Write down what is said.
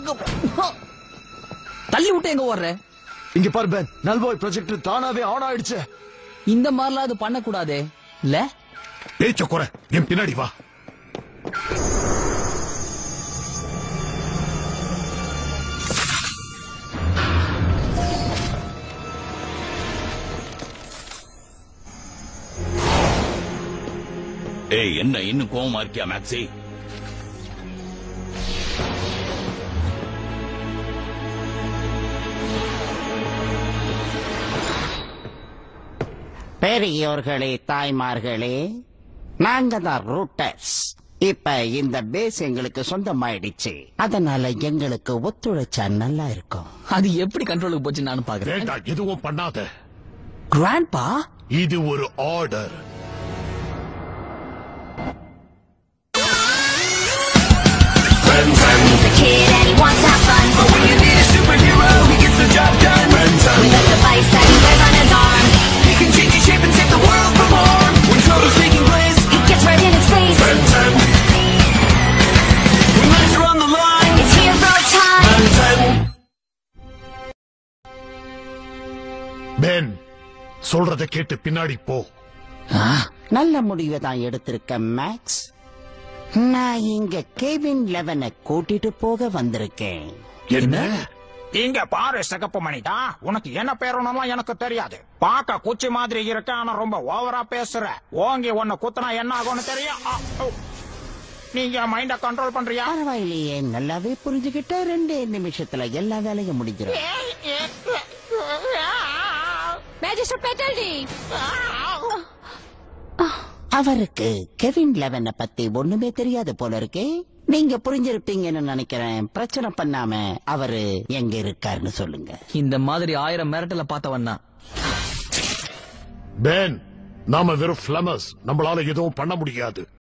தள்ளி விட்டு எங்க ஓடுற இங்க பாரு பென் நல்வாய் ப்ரொஜெக்டர் தானாவே ஆன் ஆயிடுச்சு இந்த மாதிரிலாம் அது பண்ணக்கூடாதே இல்ல பேச்ச குறை என் பின்னாடி வா ஏய் என்ன இன்னும் கோவமா இருக்கியா மேக்ஸி பெரியோர்களே தாய்மார்களே நாங்க தான் ரூட்டர்ஸ் இப்ப இந்த பேஸ் எங்களுக்கு சொந்தமாயிடுச்சு அதனால எங்களுக்கு ஒத்துழைச்சா நல்லா இருக்கும் அது எப்படி கண்ட்ரோலுக்கு போச்சு நானும் பாக்குறேன் வேண்டாம் எதுவும் பண்ணாத கிராண்ட்பா இது ஒரு order He's a kid and he wants to have fun. But when you need a superhero, he gets the job done. With a device that he wears on his arm, he can change his shape and save the world from harm. When trouble's taking place, he gets right in its face. When lives are on the line, it's hero time. Ben சொல்றத கேட்டு பின்னாடி போ நல்ல முடிவை தான் எடுத்திருக்க maths நான் இங்க கேவின் லெவனை கூட்டிட்டு போக வந்திருக்கேன் என்ன இங்க பாரு சிகப்பு மணிதா உனக்கு என்ன பேரணும்லாம் எனக்கு தெரியாது பாக்க குச்சி மாதிரி இருக்க ஆனா ரொம்ப ஓவரா பேசுற ஓங்கி உன்னை குத்துனா என்ன ஆகும்னு தெரியும் ஆ, ஓ. நீங்க மைண்ட கண்ட்ரோல் பண்றியா பரவாயில்லையே நல்லாவே புரிஞ்சுக்கிட்ட ரெண்டே நிமிஷத்துல எல்லா வேலையும் முடிஞ்சிடும் Magister Petaldi! அவருக்கு கெவின் லெவனை பத்தி ஒண்ணுமே தெரியாது போல இருக்கே நீங்க புரிஞ்சிருப்பீங்கன்னு நினைக்கிறேன் பிரச்சனை பண்ணாம அவரு எங்க இருக்காருன்னு சொல்லுங்க இந்த மாதிரி ஆயிரம் மிரட்டல பார்த்தவன் தான் பென் நாம வெறும் பிளமர்ஸ் நம்மளால எதுவும் பண்ண முடியாது